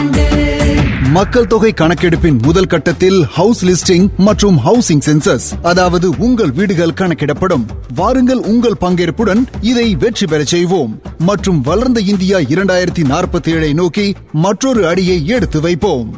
ஆண்டு மக்கள் தொகை கணக்கெடுப்பின் முதல் கட்டத்தில் ஹவுஸ் லிஸ்டிங் மற்றும் ஹவுசிங் சென்சஸ் அதாவது உங்கள் வீடுகள் கணக்கிடப்படும் வாருங்கள் உங்கள் பங்கேற்புடன் இதை வெற்றி பெறச் செய்வோம் மற்றும் வளர்ந்த இந்தியா இரண்டாயிரத்தி நாற்பத்தி ஏழை நோக்கி மற்றொரு அடியை எடுத்து வைப்போம்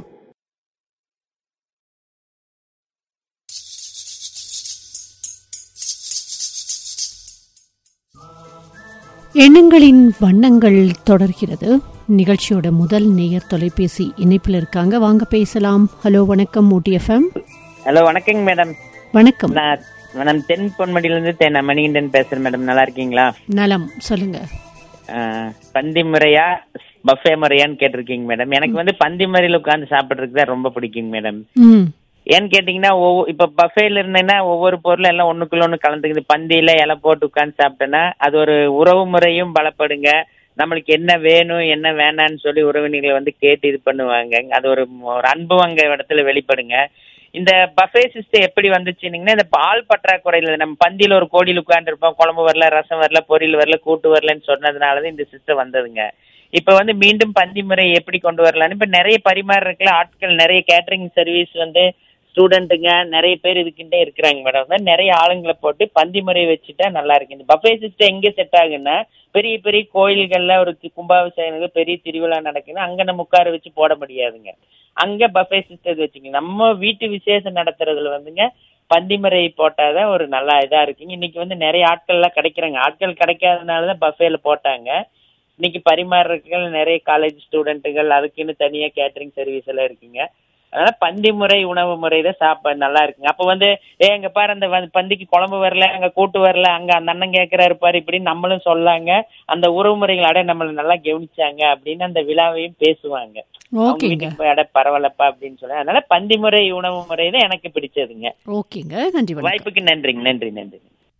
எண்ணங்களின் வண்ணங்கள் தொடர்கிறது நிகழ்ச்சியோட முதல் நேயர் தொலைபேசி இணைப்பில் இருக்காங்க வாங்க பேசலாம் ஹலோ வணக்கம் ஊட்டி எஃப்எம் ஹலோ வணக்கங்க மேடம் வணக்கம் நான் மேடம் தென் பொன்மடியிலிருந்து தென் மணிகண்டன் பேசுறேன் மேடம் நல்லா இருக்கீங்களா நலம் சொல்லுங்க ஆஹ், பந்தி முறையா பஃபே முறையான்னு கேட்டிருக்கீங்க மேடம் எனக்கு வந்து பந்தி முறையில உட்காந்து சாப்பிட்றதுக்கு தான் ரொம்ப பிடிக்குங்க மேடம் ம் ஏன்னு கேட்டீங்கன்னா ஒவ்வொரு இப்ப பஃபேல இருந்தேன்னா ஒவ்வொரு பொருளும் எல்லாம் ஒண்ணுக்குள்ள ஒண்ணு கலந்துக்குது பந்தியில இலை போட்டு உட்காந்து சாப்பிட்டேன்னா அது ஒரு உறவு முறையும் பலப்படுங்க நம்மளுக்கு என்ன வேணும் என்ன வேணான்னு சொல்லி உறவினர்களை வந்து கேட்டு இது பண்ணுவாங்க அது ஒரு ஒரு அன்பு அங்க இடத்துல வெளிப்படுங்க இந்த பஃபே சிஸ்டம் எப்படி வந்துச்சுன்னீங்கன்னா இந்த பால் பற்றாக்குறையில நம்ம பந்தியில ஒரு கோடியில் உட்காந்துருப்போம் குழம்பு வரல ரசம் வரல பொரியல் வரல கூட்டு வரலன்னு சொன்னதுனால தான் இந்த சிஸ்டம் வந்ததுங்க இப்ப வந்து மீண்டும் பந்தி முறை எப்படி கொண்டு வரலாம்னு இப்ப நிறைய பரிமாறுறதுக்குள்ள ஆட்கள் நிறைய கேட்டரிங் சர்வீஸ் வந்து ஸ்டூடெண்ட்டுங்க நிறைய பேர் இதுக்கிட்டே இருக்கிறாங்க மேடம் அதான் நிறைய ஆளுங்களை போட்டு பந்தி முறை வச்சுட்டா நல்லா இருக்கு இந்த பஃபே சிஸ்டம் எங்க செட் ஆகுன்னா பெரிய பெரிய கோயில்கள்ல ஒரு தி- கும்பாபிஷேகம் பெரிய திருவிழா நடக்குதுன்னா அங்க நம்ம உட்கார வச்சு போட முடியாதுங்க அங்க பஃபே சிஸ்டம் வச்சுங்க நம்ம வீட்டு விசேஷம் நடத்துறதுல வந்துங்க பந்தி முறை போட்டாதான் ஒரு நல்லா இதா இருக்குங்க இன்னைக்கு வந்து நிறைய ஆட்கள்லாம் கிடைக்கிறாங்க ஆட்கள் கிடைக்காதனால தான் பஃபேல போட்டாங்க இன்னைக்கு பரிமாறுறதுக்கு நிறைய காலேஜ் ஸ்டூடெண்ட்டுகள் அதுக்குன்னு தனியா கேட்டரிங் சர்வீஸ் எல்லாம் இருக்குங்க அதனால பந்தி முறை உணவு முறை தான் சாப்பாடு நல்லா இருக்குங்க அப்ப வந்து ஏ எங்க பாரு அந்த வந்து பந்திக்கு குழம்பு வரல அங்க கூட்டு வரல அங்க அந்த அண்ணன் கேட்கிறாரு பாரு இப்படின்னு நம்மளும் சொல்லாங்க அந்த உறவு முறைகள் அட நம்மள நல்லா கவனிச்சாங்க அப்படின்னு அந்த விழாவையும் பேசுவாங்க அவங்க ஓகேங்க வீட்டுக்கு போய் அட பரவாயில்லப்பா அப்படின்னு சொல்லி அதனால பந்தி முறை உணவு முறை தான் எனக்கு பிடிச்சதுங்க ஓகேங்க நன்றி வணக்கம் வாய்ப்புக்கு நன்றிங்க நன்றி நன்றி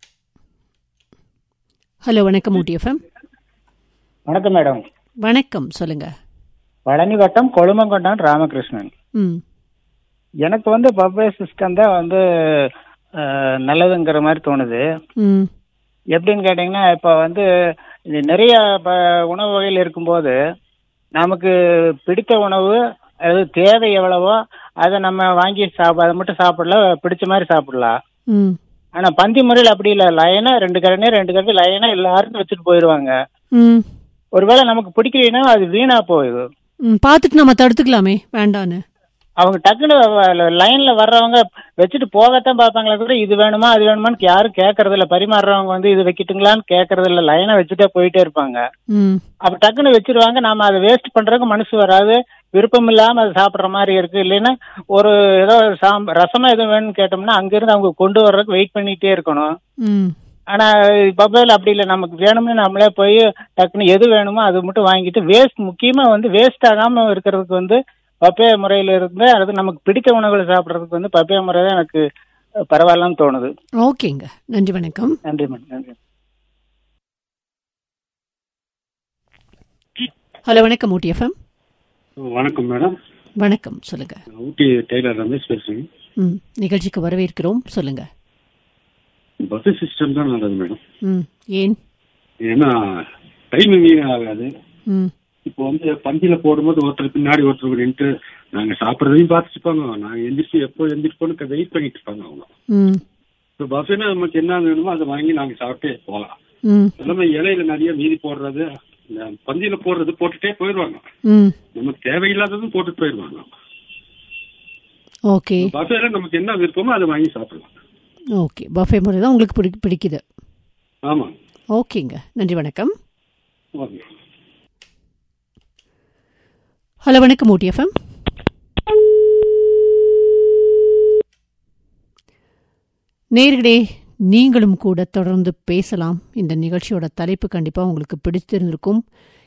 ஹலோ வணக்கம் ஊட்டி எஃப்எம் வணக்கம் மேடம் வணக்கம் சொல்லுங்க பழனி வட்டம் கொழுமங்கொண்டான் ராமகிருஷ்ணன் ம் எனக்கு வந்து பஃபே சிஸ்டம் தான் வந்து அஹ், நல்லதுங்கிற மாதிரி தோணுது ம் எப்படின்னு கேட்டிங்கன்னா இப்போ வந்து இது நிறைய ப உணவு வகைகள் இருக்கும்போது நமக்கு பிடித்த உணவு அது தேவை எவ்வளவோ அதை நம்ம வாங்கி சாப்பிட அதை மட்டும் சாப்பிடலாம் பிடிச்ச மாதிரி சாப்பிடலாம் ம் ஆனால் பந்தி முறையில் அப்படி இல்லை லைனாக ரெண்டு கரண்டி ரெண்டு கரண்டி லைனாக எல்லாரும் வச்சுட்டு போயிடுவாங்க ம் ஒருவேளை நமக்கு பிடிக்கலைன்னா அது வீணா போகுது ம் பார்த்துட்டு நம்ம தடுத்துக்கலாமே வேண்டான்னு அவங்க டக்குனு லைன்ல வர்றவங்க வச்சுட்டு போகத்தான் பார்ப்பாங்களே கூட இது வேணுமா அது வேணுமான்னு யாரும் கேட்கறது இல்ல பரிமாறுறவங்க வந்து இது வைக்கட்டுங்களான்னு கேட்கறது இல்ல லைனை வச்சுட்டே போயிட்டே இருப்பாங்க ம் அப்ப டக்குன்னு வச்சிருவாங்க நாம அதை வேஸ்ட் பண்றதுக்கு மனசு வராது விருப்பம் இல்லாம அதை சாப்பிடுற மாதிரி இருக்கு இல்லைன்னா ஒரு ஏதோ சாம் ரசமா எதுவும் வேணும்னு கேட்டோம்னா அங்கிருந்து அவங்க கொண்டு வர்றதுக்கு வெயிட் பண்ணிட்டே இருக்கணும் ம் ஆனா பப்பையில் அப்படி இல்லை நமக்கு வேணும்னு நம்மளே போய் டக்குன்னு எது வேணுமோ அது மட்டும் வாங்கிட்டு வேஸ்ட் முக்கியமா வந்து வேஸ்ட் ஆகாம இருக்கிறதுக்கு வந்து பப்பே முறையில இருந்து அது நமக்கு பிடித்த உணவுகளை சாப்பிட்றதுக்கு வந்து பப்பே முறை தான் எனக்கு பரவாயில்லன்னு தோணுது ஓகேங்க நன்றி வணக்கம் நன்றி மேடம் நன்றி ஹலோ வணக்கம் ஊட்டி எஃப்எம் வணக்கம் மேடம் வணக்கம் சொல்லுங்க ஊட்டி டெய்லர் ரமேஷ் பேசுறேன் ம் நிகழ்ச்சிக்கு வரவேற்கிறோம் சொல்லுங்க பஸ் சிஸ்டம் தான் நல்லது மேடம் ம் ஏன் ஏன்னா டைமிங் ஆகாது ம் இப்போ வந்து பந்தியில போடும்போது ஒருத்தர் பின்னாடி ஒருத்தர் நின்று நாங்க சாப்பிட்றதையும் பார்த்துட்டு இருப்பாங்க நாங்க எந்திரிச்சு எப்போ எந்திரிப்போன்னு வெயிட் பண்ணிட்டு இருப்பாங்க அவங்க ம் இப்போ பஸ்ஸுனா நமக்கு என்ன வேணுமோ அதை வாங்கி நாங்க சாப்பிட்டே போகலாம் ம் எல்லாமே இலையில நிறைய மீதி போடுறது இந்த பந்தியில போடுறது போட்டுட்டே போயிடுவாங்க ம் நமக்கு தேவையில்லாததும் போட்டுட்டு போயிடுவாங்க ஓகே பஸ்ஸில் நமக்கு என்ன விருப்பமோ அதை வாங்கி சாப்பிடலாம் ஓகே பஃபே முறை தான் உங்களுக்கு பிடி பிடிக்குது ஆமா ஓகேங்க நன்றி வணக்கம் ஓகே ஹலோ வணக்கம் ஊட்டி எஃப்எம் நேர்களே நீங்களும் கூட தொடர்ந்து பேசலாம் இந்த நிகழ்ச்சியோட தலைப்பு கண்டிப்பாக உங்களுக்கு பிடித்திருந்திருக்கும்